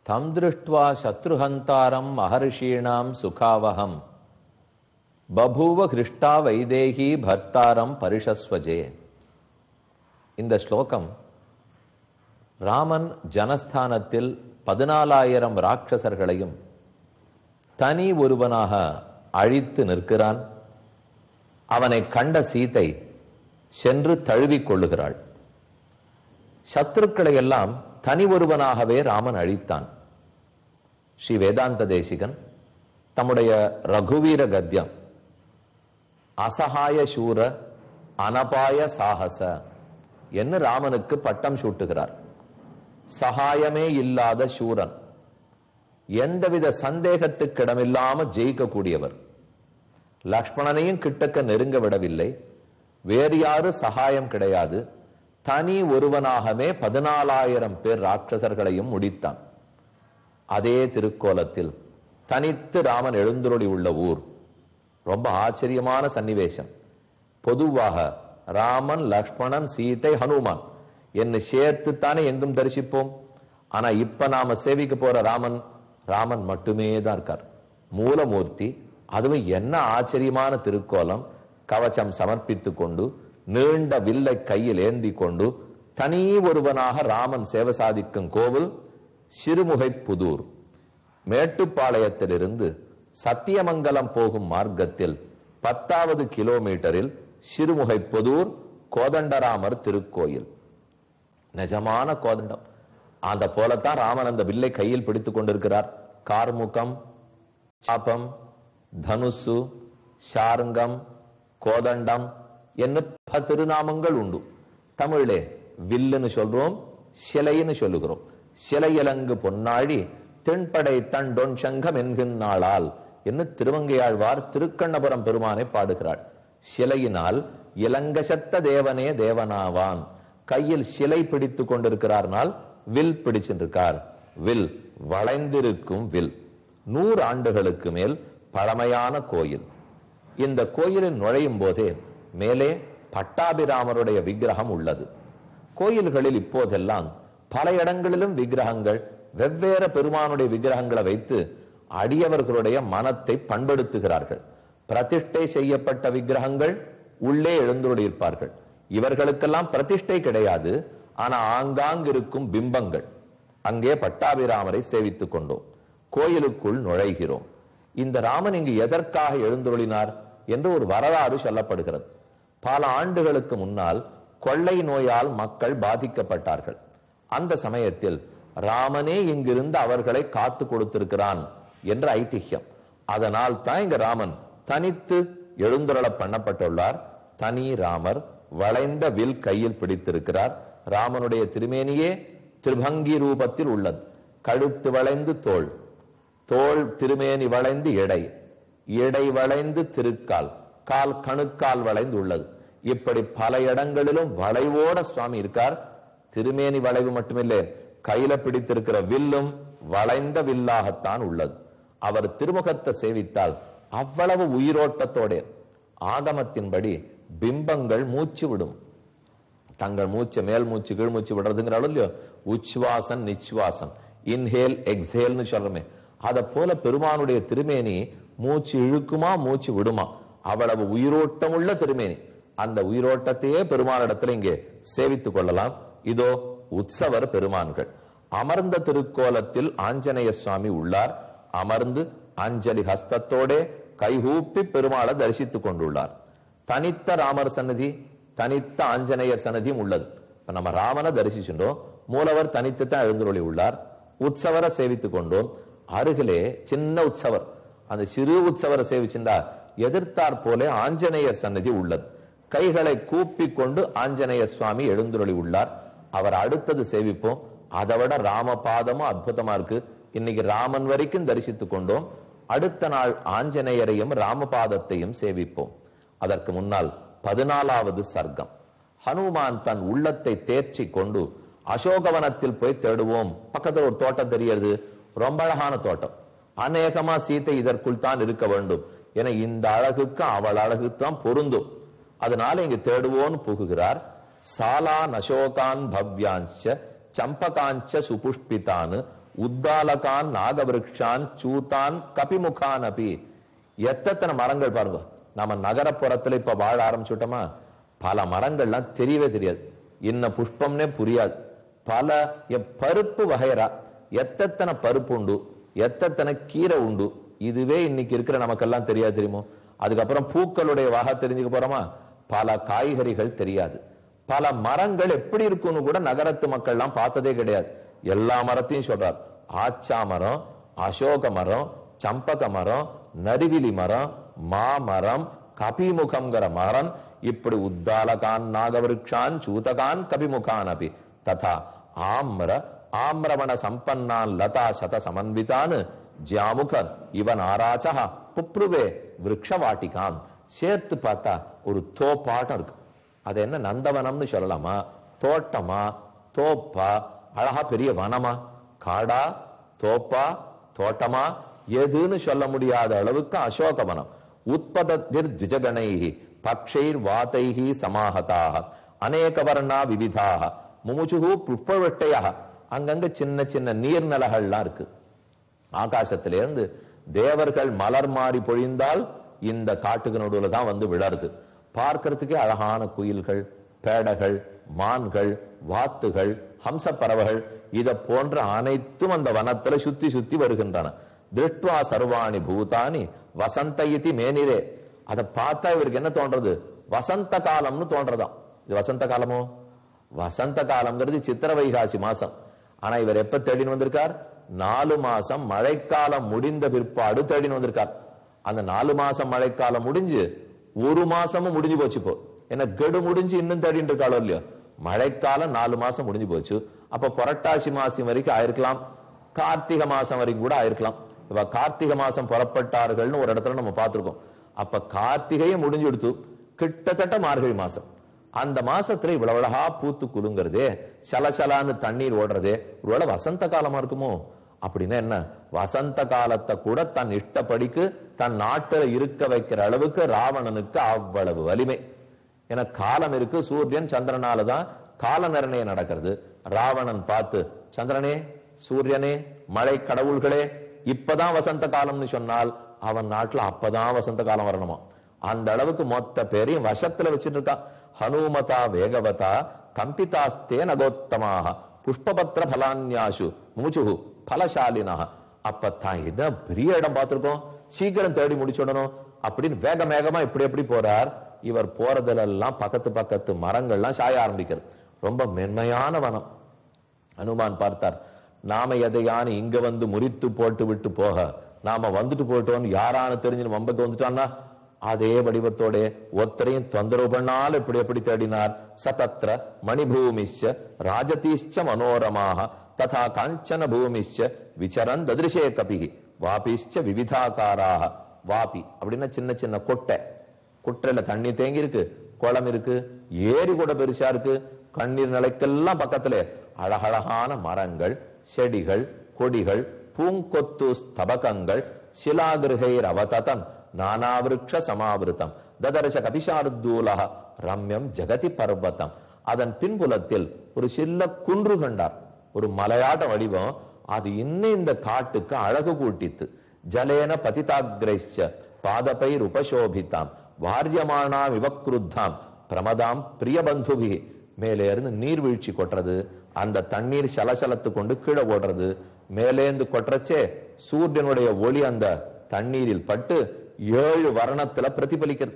தம் திருஷ்டுவா சத்ருஹந்தாரம் மகர்ஷீணாம் சுகாவகம் பபூவ கிருஷ்டா வைதேகி பர்த்தாரம் பரிஷஸ்வஜே இந்த ஸ்லோகம் ராமன் ஜனஸ்தானத்தில் பதினாலாயிரம் ராட்சசர்களையும் தனி ஒருவனாக அழித்து நிற்கிறான் அவனை கண்ட சீதை சென்று தழுவிக் கொள்ளுகிறாள் சத்துருக்களை எல்லாம் தனி ஒருவனாகவே ராமன் அழித்தான் ஸ்ரீ வேதாந்த தேசிகன் தம்முடைய ரகுவீர கத்தியம் அசகாய சூர அனபாய சாகச என்று ராமனுக்கு பட்டம் சூட்டுகிறார் சகாயமே இல்லாத சூரன் எந்தவித சந்தேகத்துக்கிடமில்லாம ஜெயிக்கக்கூடியவர் லக்ஷ்மணனையும் கிட்டக்க நெருங்க விடவில்லை வேறு யாரு சகாயம் கிடையாது தனி ஒருவனாகவே பதினாலாயிரம் பேர் ராட்சசர்களையும் முடித்தான் அதே திருக்கோலத்தில் தனித்து ராமன் எழுந்துருளி உள்ள ஊர் ரொம்ப ஆச்சரியமான சன்னிவேசம் பொதுவாக ராமன் லக்ஷ்மணன் சீதை ஹனுமான் என்ன சேர்த்துத்தானே எங்கும் தரிசிப்போம் ஆனா இப்ப நாம சேவிக்க போற ராமன் ராமன் மட்டுமே தான் இருக்கார் மூலமூர்த்தி அதுவும் என்ன ஆச்சரியமான திருக்கோலம் கவச்சம் சமர்ப்பித்து கொண்டு நீண்ட வில்லை கையில் ஏந்தி கொண்டு தனி ஒருவனாக ராமன் சேவை சாதிக்கும் கோவில் சிறுமுகை புதூர் மேட்டுப்பாளையத்திலிருந்து சத்தியமங்கலம் போகும் மார்க்கத்தில் பத்தாவது கிலோமீட்டரில் சிறுமுகை புதூர் கோதண்டராமர் திருக்கோயில் நிஜமான கோதண்டம் அந்த போலத்தான் ராமன் அந்த வில்லை கையில் பிடித்துக் கொண்டிருக்கிறார் கார்முகம் சாபம் தனுசு ஷார்ங்கம் கோதண்டம் என்ன பல திருநாமங்கள் உண்டு தமிழிலே வில்லுன்னு சொல்றோம் சிலைன்னு சொல்லுகிறோம் சிலையிலங்கு பொன்னாழி தென்படை தண்டொன் சங்கம் என்கின்றாளால் என்று திருவங்கையாழ்வார் திருக்கண்ணபுரம் பெருமானை பாடுகிறாள் சிலையினால் இலங்கசத்த தேவனே தேவனாவான் கையில் சிலை பிடித்து கொண்டிருக்கிறார்னால் வில் பிடிச்சிருக்கார் வில் வளைந்திருக்கும் வில் நூறு ஆண்டுகளுக்கு மேல் பழமையான கோயில் இந்த கோயிலில் நுழையும் போதே மேலே பட்டாபிராமருடைய விக்கிரகம் உள்ளது கோயில்களில் இப்போதெல்லாம் பல இடங்களிலும் விக்கிரகங்கள் வெவ்வேறு பெருமானுடைய விக்கிரகங்களை வைத்து அடியவர்களுடைய மனத்தை பண்படுத்துகிறார்கள் பிரதிஷ்டை செய்யப்பட்ட விக்கிரகங்கள் உள்ளே எழுந்துள்ளிருப்பார்கள் இவர்களுக்கெல்லாம் பிரதிஷ்டை கிடையாது ஆனா ஆங்காங்கு இருக்கும் பிம்பங்கள் அங்கே பட்டாபிராமரை சேவித்துக் கொண்டோம் கோயிலுக்குள் நுழைகிறோம் இந்த ராமன் இங்கு எதற்காக எழுந்துருளினார் என்று ஒரு வரலாறு சொல்லப்படுகிறது பல ஆண்டுகளுக்கு முன்னால் கொள்ளை நோயால் மக்கள் பாதிக்கப்பட்டார்கள் அந்த சமயத்தில் ராமனே இங்கிருந்து அவர்களை காத்து கொடுத்திருக்கிறான் என்ற ஐதிஹ்யம் அதனால் தான் இங்க ராமன் தனித்து எழுந்துருள பண்ணப்பட்டுள்ளார் தனி ராமர் வளைந்த வில் கையில் பிடித்திருக்கிறார் ராமனுடைய திருமேனியே திருபங்கி ரூபத்தில் உள்ளது கழுத்து வளைந்து தோல் தோல் திருமேனி வளைந்து எடை எடை வளைந்து திருக்கால் கால் கணுக்கால் வளைந்து உள்ளது இப்படி பல இடங்களிலும் வளைவோட சுவாமி இருக்கார் திருமேனி வளைவு மட்டுமில்லை கையில பிடித்திருக்கிற வில்லும் வளைந்த வில்லாகத்தான் உள்ளது அவர் திருமுகத்தை சேவித்தால் அவ்வளவு உயிரோட்டத்தோட ஆகமத்தின்படி பிம்பங்கள் மூச்சு விடும் தங்கள் மூச்சை மேல் மூச்சு கீழ் மூச்சு விடுறதுங்கிறாலும் இல்லையோ உச்வாசன் நிச்வாசன் இன்ஹேல் எக்ஸேல்னு சொல்றமே அத போல பெருமானுடைய திருமேனி மூச்சு இழுக்குமா மூச்சு விடுமா அவ்வளவு உயிரோட்டம் உள்ள திருமேனி அந்த உயிரோட்டத்தையே பெருமானிடத்துல இங்கே சேவித்துக் கொள்ளலாம் இதோ உற்சவர் பெருமான்கள் அமர்ந்த திருக்கோலத்தில் ஆஞ்சநேய சுவாமி உள்ளார் அமர்ந்து அஞ்சலி ஹஸ்தத்தோட கைகூப்பி பெருமாளை தரிசித்துக் கொண்டுள்ளார் தனித்த ராமர் சன்னதி தனித்த ஆஞ்சநேயர் சன்னதியும் உள்ளது இப்ப நம்ம ராமனை தரிசிச்சுட்டோம் மூலவர் தனித்து தான் எழுந்துருளி உள்ளார் உற்சவரை சேவித்துக் கொண்டோம் அருகிலே சின்ன உற்சவர் அந்த சிறு உற்சவரை சேவிச்சிருந்தா எதிர்த்தாற் போல ஆஞ்சநேயர் சன்னதி உள்ளது கைகளை கூப்பி கொண்டு ஆஞ்சநேய சுவாமி எழுந்துருளி உள்ளார் அவர் அடுத்தது சேவிப்போம் அதை விட ராமபாதமும் அற்புதமா இருக்கு இன்னைக்கு ராமன் வரைக்கும் தரிசித்துக் கொண்டோம் அடுத்த நாள் ஆஞ்சநேயரையும் ராமபாதத்தையும் சேவிப்போம் அதற்கு முன்னால் பதினாலாவது சர்க்கம் ஹனுமான் தன் உள்ளத்தை தேர்ச்சி கொண்டு அசோகவனத்தில் போய் தேடுவோம் பக்கத்துல ஒரு தோட்டம் தெரியறது ரொம்ப அழகான தோட்டம் அநேகமா சீத்தை இதற்குள் தான் இருக்க வேண்டும் என இந்த அழகுக்கு அவள் அழகு தான் பொருந்தும் அதனால இங்க தேடுவோன்னு புகுகிறார் சாலா நசோகான் பவ்யாஞ்ச சம்பகாஞ்ச சுபுஷ்பிதான் உத்தாலகான் நாகவிருக்ஷான் சூத்தான் கபிமுகான் அபி எத்தனை மரங்கள் பாருங்க நம்ம நகரப்புறத்துல இப்ப வாழ ஆரம்பிச்சுட்டோமா பல மரங்கள்லாம் தெரியவே தெரியாது இன்ன புஷ்பம்னே புரியாது பல எ- பருப்பு வகைரா எத்தனை பருப்பு உண்டு எத்தனை கீரை உண்டு இதுவே இன்னைக்கு இருக்கிற நமக்கெல்லாம் தெரியாது தெரியுமோ அதுக்கப்புறம் பூக்களுடைய வகை தெரிஞ்சுக்க போறோமா பல காய்கறிகள் தெரியாது பல மரங்கள் எப்படி இருக்கும்னு கூட நகரத்து மக்கள்லாம் பார்த்ததே கிடையாது எல்லா மரத்தையும் சொல்றார் ஆச்சா மரம் அசோக மரம் சம்பக மரம் நறுவிலி மரம் மாமரம் கபிமுகம்ங்கிற மரம் இப்படி உத்தாலகான் நாகவிருக்ஷான் சூதகான் கபிமுகான் அபி ததா ஆம்ர ஆம்ரவண சம்பன்னான் லதா சத சமன்விதான் ஜியாமுக இவன் ஆராச்சா புப்ருவே விரக்ஷவாட்டிகாம் சேர்த்து பார்த்தா ஒரு தோப்பாட்டம் இருக்கு அது என்ன நந்தவனம்னு சொல்லலாமா தோட்டமா தோப்பா அழகா பெரிய வனமா காடா தோப்பா தோட்டமா எதுன்னு சொல்ல முடியாத அளவுக்கு அசோகவனம் உத்பதத்திர் த்விஜகணைஹி பக்ஷைர் வாதைஹி சமாஹதாக அநேக வர்ணா விவிதாக முமுச்சுகு புஷ்பவெட்டையாக அங்கங்க சின்ன சின்ன நீர்நிலகள்லாம் இருக்கு ஆகாசத்திலிருந்து தேவர்கள் மலர் மாறி பொழிந்தால் இந்த காட்டுக்கு நடுவுல தான் வந்து விழருது பார்க்கறதுக்கே அழகான குயில்கள் பேடைகள் மான்கள் வாத்துகள் ஹம்ச பறவைகள் இத போன்ற அனைத்தும் அந்த வனத்துல சுத்தி சுத்தி வருகின்றன திருஷ்டுவா சர்வாணி பூதானி வசந்த இதி மேனிரே அதை பார்த்தா இவருக்கு என்ன தோன்றது வசந்த காலம்னு தோன்றதாம் இது வசந்த காலமோ வசந்த காலம்ங்கிறது சித்திர வைகாசி மாசம் ஆனா இவர் எப்ப தேடின்னு வந்திருக்கார் நாலு மாசம் மழைக்காலம் முடிந்த பிற்பாடு தேடின்னு வந்திருக்கார் அந்த நாலு மாசம் மழைக்காலம் முடிஞ்சு ஒரு மாசமும் முடிஞ்சு போச்சு இப்போ என்ன கெடு முடிஞ்சு இன்னும் தேடிட்டு இருக்காளோ இல்லையோ மழைக்காலம் நாலு மாசம் முடிஞ்சு போச்சு அப்ப புரட்டாசி மாசம் வரைக்கும் ஆயிருக்கலாம் கார்த்திகை மாசம் வரைக்கும் கூட ஆயிருக்கலாம் இப்ப கார்த்திகை மாசம் புறப்பட்டார்கள்னு ஒரு இடத்துல நம்ம பார்த்திருக்கோம் அப்ப கார்த்திகையும் முடிஞ்சு எடுத்து கிட்டத்தட்ட மார்கழி மாசம் அந்த மாசத்துல இவ்வளவு அழகா பூத்து குலுங்குறதே சலசலான்னு தண்ணீர் ஓடுறதே ஒருவேளை வசந்த காலமா இருக்குமோ அப்படின்னா என்ன வசந்த காலத்தை கூட தன் இஷ்டப்படிக்கு தன் நாட்டுல இருக்க வைக்கிற அளவுக்கு ராவணனுக்கு அவ்வளவு வலிமை ஏன்னா காலம் இருக்கு சூரியன் சந்திரனால தான் கால நிர்ணயம் நடக்கிறது ராவணன் பார்த்து சந்திரனே சூரியனே மழை கடவுள்களே இப்பதான் வசந்த காலம்னு சொன்னால் அவன் நாட்டுல அப்பதான் வசந்த காலம் வரணுமா அந்த அளவுக்கு மொத்த பேரையும் வசத்துல வச்சிட்டு இருக்கான் ஹனுமதா வேகவதா கம்பிதாஸ்தே நகோத்தமாக புஷ்பபத்திர பலான்யாசு மூச்சுகு பலசாலினா அப்பத்தான் இத பெரிய இடம் பார்த்திருக்கோம் சீக்கிரம் தேடி முடிச்சுடணும் அப்படின்னு வேக வேகமா இப்படி எப்படி போறார் இவர் போறதுல எல்லாம் பக்கத்து பக்கத்து மரங்கள்லாம் சாய ஆரம்பிக்கிறது ரொம்ப மென்மையான வனம் அனுமான் பார்த்தார் நாம எதையானு இங்க வந்து முறித்து போட்டு விட்டு போக நாம வந்துட்டு போயிட்டோம் யாரானு தெரிஞ்சு வம்பக்கு வந்துட்டான்னா அதே வடிவத்தோட ஒத்தரையும் தொந்தரவு பண்ணால் இப்படி எப்படி தேடினார் சதத்ர மணிபூமிஷ்ச ராஜதீஷ்ச மனோரமாக ததா காஞ்சன பூமிஷ்ச விசரன் ததிருஷே கபிகி வாபிஷ்ச விவிதாகாராக வாபி அப்படின்னா சின்ன சின்ன கொட்டை குட்டையில தண்ணி தேங்கி இருக்கு குளம் இருக்கு ஏரி கூட பெருசா இருக்கு கண்ணீர் நிலைக்கெல்லாம் பக்கத்துல அழகழகான மரங்கள் செடிகள் கொடிகள் பூங்கொத்து ஸ்தபகங்கள் சிலாகிருகைர் அவததம் நானாவிருக்ஷ சமாவிருத்தம் ததர்ஷ கபிஷார்தூலக ரம்யம் ஜெகதி பர்வதம் அதன் பின்புலத்தில் ஒரு சில்ல குன்று கண்டார் ஒரு மலையாட்ட வடிவம் அது இன்னும் இந்த காட்டுக்கு அழகு கூட்டித்து ஜலேன பதிதாகிரைச்ச பாதபைர் உபசோபித்தாம் வாரியமானாம் இவக்ருத்தாம் பிரமதாம் பிரியபந்துகி மேலே இருந்து நீர்வீழ்ச்சி கொட்டுறது அந்த தண்ணீர் சலசலத்து கொண்டு கீழே ஓடுறது மேலேந்து கொட்டுறச்சே சூரியனுடைய ஒளி அந்த தண்ணீரில் பட்டு ஏழு வர்ணத்துல பிரதிபலிக்கிறது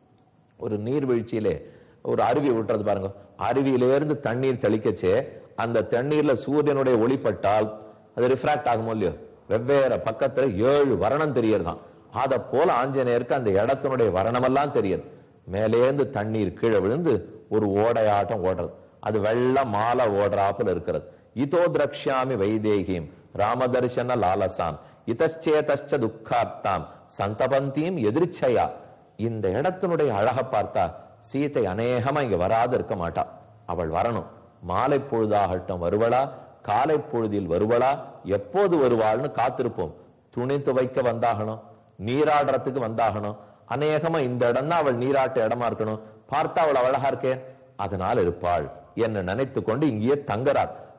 ஒரு நீர்வீழ்ச்சியிலே ஒரு அருவி விட்டுறது பாருங்க அருவியிலிருந்து தண்ணீர் தெளிக்கச்சே அந்த தண்ணீர்ல சூரியனுடைய ஒளி பட்டால் அது ரிஃப்ராக்ட் ஆகுமோ இல்லையோ வெவ்வேறு பக்கத்துல ஏழு வர்ணம் தெரியறதாம் அத போல ஆஞ்சநேயருக்கு அந்த இடத்தினுடைய வர்ணமெல்லாம் தெரியுது மேலேந்து தண்ணீர் கீழே விழுந்து ஒரு ஓடையாட்டம் ஓடுறது அது வெள்ள மாலை ஓடுறாப்புல இருக்கிறது இதோ திரக்ஷாமி வைதேகிம் ராமதர்சன லாலசாம் இதச்சேதச்ச துக்கார்த்தாம் சந்தபந்தீம் எதிர்ச்சையா இந்த இடத்தினுடைய அழக பார்த்தா சீதை அநேகமா இங்க வராது இருக்க மாட்டா அவள் வரணும் மாலை பொழுதாகட்டும் வருவளா காலை பொழுதில் வருவளா எப்போது வருவாள்னு காத்திருப்போம் துணி துவைக்க வந்தாகணும் நீராடுறதுக்கு வந்தாகணும் அநேகமா இந்த இடம் தான் அவள் நீராட்ட இடமா இருக்கணும் பார்த்தா அவள் அழகா இருக்கே அதனால் இருப்பாள் என்ன நினைத்து கொண்டு இங்கேயே தங்குறார்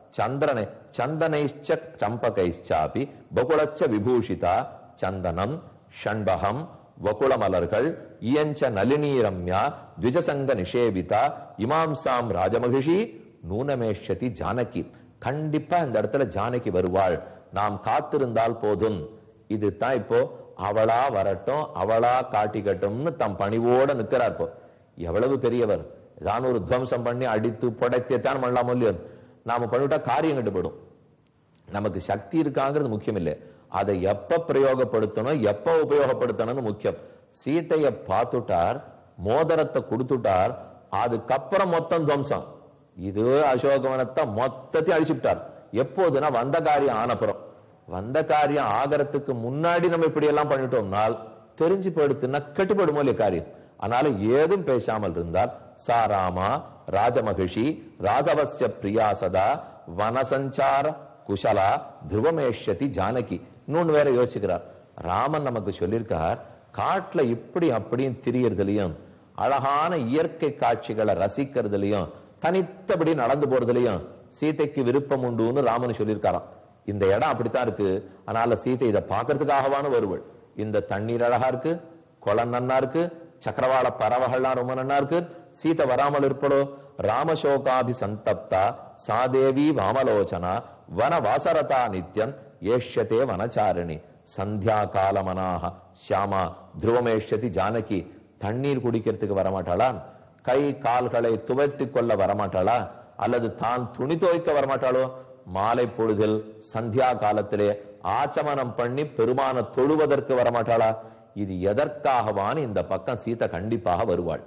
சந்திரனை சந்தனைச்ச சம்பகைச்சாபி பகுளச்ச விபூஷிதா சந்தனம் ஷண்பகம் வகுள மலர்கள் இயஞ்ச நளினி ரம்யா த்விஜசங்க நிஷேவிதா இமாம்சாம் ராஜமகிஷி நூனமேஷதி ஜானகி கண்டிப்பா இந்த இடத்துல ஜானகி வருவாள் நாம் காத்திருந்தால் போதும் இது தான் இப்போ அவளா வரட்டும் அவளா காட்டிக்கட்டும்னு தம் பணிவோட நிக்கிறார் இப்போ எவ்வளவு பெரியவர் ஏதாவது ஒரு துவம்சம் பண்ணி அடித்து புடைத்தான் பண்ணலாமோ இல்லையோ நாம பண்ணிவிட்டா காரியம் கட்டுப்படும் நமக்கு சக்தி இருக்காங்கிறது முக்கியம் இல்லை அதை எப்ப பிரயோகப்படுத்தணும் எப்ப உபயோகப்படுத்தணும்னு முக்கியம் சீத்தைய பார்த்துட்டார் மோதிரத்தை கொடுத்துட்டார் அதுக்கப்புறம் மொத்தம் துவம்சம் இது அசோகவனத்தை மொத்தத்தையும் அழிச்சுட்டார் எப்போதுனா வந்த காரியம் ஆனப்புறம் வந்த காரியம் ஆகறதுக்கு முன்னாடி நம்ம இப்படி எல்லாம் பண்ணிட்டோம்னால் தெரிஞ்சு போயிடுத்துன்னா கெட்டுப்படுமோ இல்லையா காரியம் அதனால ஏதும் பேசாமல் இருந்தால் சாராமா ராஜமகிஷி ராகவசிய பிரியா சதா வனசஞ்சார குஷலா துருவமேஷதி ஜானகி இன்னொன்னு வேற யோசிக்கிறார் ராமன் நமக்கு சொல்லியிருக்கார் காட்டுல இப்படி அப்படியும் திரியறதுலயும் அழகான இயற்கை காட்சிகளை ரசிக்கிறதுலயும் தனித்தபடி நடந்து போறதுலயும் சீதைக்கு விருப்பம் உண்டுன்னு ராமன் சொல்லியிருக்காராம் இந்த இடம் அப்படித்தான் இருக்கு அதனால சீதை இதை பாக்குறதுக்காகவான வருவள் இந்த தண்ணீர் அழகா இருக்கு குளம் நன்னா இருக்கு சக்கரவாள பறவைகள்லாம் ரொம்ப நன்னா இருக்கு சீதை வராமல் இருப்பளோ ராமசோகாபி சந்தப்தா சாதேவி வாமலோச்சனா வன வாசரதா நித்யம் ஏஷ்யதே வனச்சாரிணி சந்தியா காலமனாக ஷியாமா துருவமேஷ்யதி ஜானகி தண்ணீர் குடிக்கிறதுக்கு வரமாட்டாளா கை கால்களை துவைத்துக் கொள்ள வரமாட்டாளா அல்லது தான் துணி துவைக்க வரமாட்டாளோ மாலை பொழுதில் சந்தியா காலத்திலே ஆச்சமனம் பண்ணி பெருமான தொழுவதற்கு வரமாட்டாளா இது எதற்காகவான்னு இந்த பக்கம் சீதை கண்டிப்பாக வருவாள்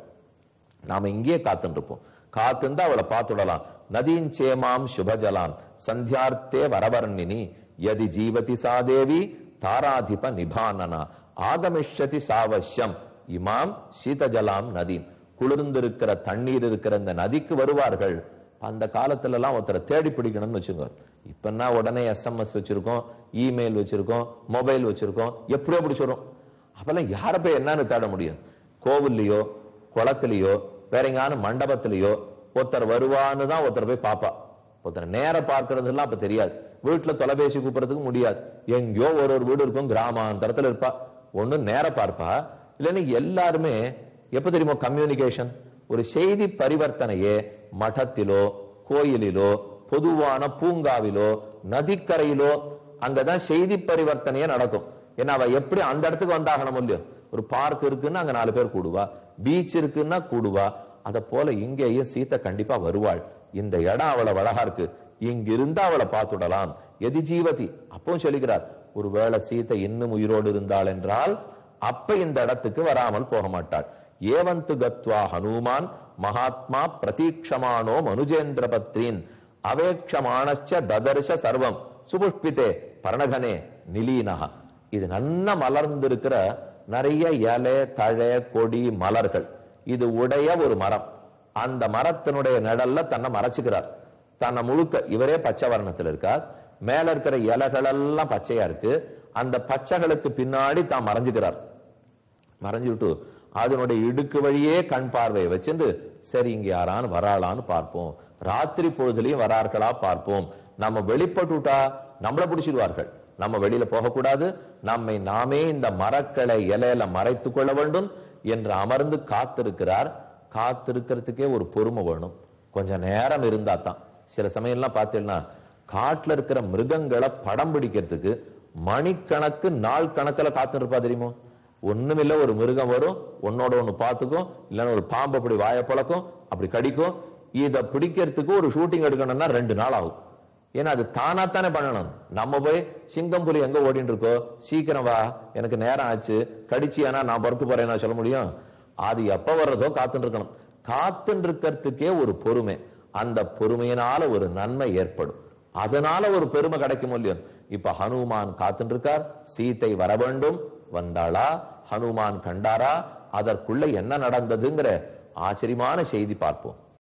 நாம இங்கேயே காத்துட்டு இருப்போம் காத்திருந்தா அவளை பார்த்துடலாம் நதீன் சேமாம் சுபஜலாம் சந்தியார்த்தே வரவர்ணினி யதி ஜீவதி சாதேவி தாராதிப நிபானனா ஆகமிஷதி சாவசியம் இமாம் சீதஜலாம் நதீன் குளிர்ந்திருக்கிற தண்ணீர் இருக்கிற இந்த நதிக்கு வருவார்கள் அந்த காலத்துல எல்லாம் ஒருத்தரை தேடி பிடிக்கணும்னு வச்சுங்க இப்பன்னா உடனே எஸ்எம்எஸ் வச்சிருக்கோம் இமெயில் வச்சிருக்கோம் மொபைல் வச்சிருக்கோம் எப்படியோ பிடிச்சிடும் அப்பெல்லாம் யார போய் என்னன்னு தேட முடியும் கோவில்லையோ குளத்திலேயோ வேற எங்கான மண்டபத்திலேயோ ஒருத்தர் வருவான்னு தான் ஒருத்தர் போய் பாப்பா ஒருத்தர் நேர பார்க்கறதுலாம் அப்ப தெரியாது வீட்டுல தொலைபேசி கூப்பிடுறதுக்கு முடியாது எங்கேயோ ஒரு ஒரு வீடு இருக்கும் கிராமாந்தரத்துல இருப்பா ஒண்ணு நேர பார்ப்பா இல்லைன்னு எல்லாருமே எப்ப தெரியுமோ கம்யூனிகேஷன் ஒரு செய்தி பரிவர்த்தனையே மഠத்திலோ கோயிலிலோ பொதுவான பூங்காவிலோ நதிக்கரையிலோ அங்கதான் செய்தி பரிவர்த்தனையே நடக்கும் ஏன்னா அவ எப்படி அந்த இடத்துக்கு வந்தாகணும் இல்லையோ ஒரு பார்க் இருக்குன்னா அங்க நாலு பேர் கூடுவா பீச் இருக்குன்னா கூடுவா அத போல இங்கேயும் சீத்தை கண்டிப்பா வருவாள் இந்த இடம் அவளை அழகா இருக்கு இங்க இருந்தா அவளை பார்த்துடலாம் எதி ஜீவதி அப்பவும் சொல்லுகிறார் ஒருவேளை சீத்தை இன்னும் உயிரோடு இருந்தாள் என்றால் அப்ப இந்த இடத்துக்கு வராமல் போக மாட்டாள் ஏவந்து கத்வா ஹனுமான் மகாத்மா பிரதீட்சமானோ மனுஜேந்திர பத்ரீன் அவேக்ஷமானச்ச ததர்ஷ சர்வம் சுபுஷ்பிதே பரணகனே நிலீனஹ இது நன்ன மலர்ந்திருக்கிற நிறைய இலை தழை கொடி மலர்கள் இது உடைய ஒரு மரம் அந்த மரத்தினுடைய நிழல்ல தன்னை மறைச்சுக்கிறார் தன்னை முழுக்க இவரே பச்சை வர்ணத்தில் இருக்கார் மேல இருக்கிற இலைகள் எல்லாம் பச்சையா இருக்கு அந்த பச்சைகளுக்கு பின்னாடி தான் மறைஞ்சுக்கிறார் மறைஞ்சுட்டு அதனுடைய இடுக்கு வழியே கண் பார்வையை வச்சுட்டு சரி இங்க யாரான்னு வராளான்னு பார்ப்போம் ராத்திரி பொழுதுலயும் வரார்களா பார்ப்போம் நம்ம வெளிப்பட்டுட்டா நம்மள பிடிச்சிடுவார்கள் நம்ம வெளியில போகக்கூடாது நம்மை நாமே இந்த மரக்களை இலையில மறைத்துக் கொள்ள வேண்டும் என்று அமர்ந்து காத்திருக்கிறார் காத்திருக்கிறதுக்கே ஒரு பொறுமை வேணும் கொஞ்சம் நேரம் இருந்தா தான் சில சமயம்லாம் பார்த்தீங்கன்னா காட்டுல இருக்கிற மிருகங்களை படம் பிடிக்கிறதுக்கு மணிக்கணக்கு நாள் கணக்குல காத்து இருப்பா தெரியுமோ ஒண்ணுமில்ல ஒரு மிருகம் வரும் ஒன்னோட ஒண்ணு பார்த்துக்கும் இல்லைன்னா ஒரு பாம்பு அப்படி வாய பழக்கும் அப்படி கடிக்கும் இத பிடிக்கிறதுக்கு ஒரு ஷூட்டிங் எடுக்கணும்னா ரெண்டு நாள் ஆகும் ஏன்னா அது தானா தானே பண்ணணும் நம்ம போய் சிங்கம் புலி எங்க ஓடிட்டு இருக்கோ சீக்கிரம் வா எனக்கு நேரம் ஆச்சு கடிச்சியானா நான் பொறுப்பு போறேன்னா சொல்ல முடியும் அது எப்ப வர்றதோ காத்துட்டு இருக்கணும் காத்துட்டு இருக்கிறதுக்கே ஒரு பொறுமை அந்த பொறுமையினால ஒரு நன்மை ஏற்படும் அதனால ஒரு பெருமை கிடைக்கும் இல்லையோ இப்ப ஹனுமான் காத்துட்டு இருக்கார் சீத்தை வர வேண்டும் வந்தாளா ஹனுமான் கண்டாரா அதற்குள்ள என்ன நடந்ததுங்கிற ஆச்சரியமான செய்தி பார்ப்போம்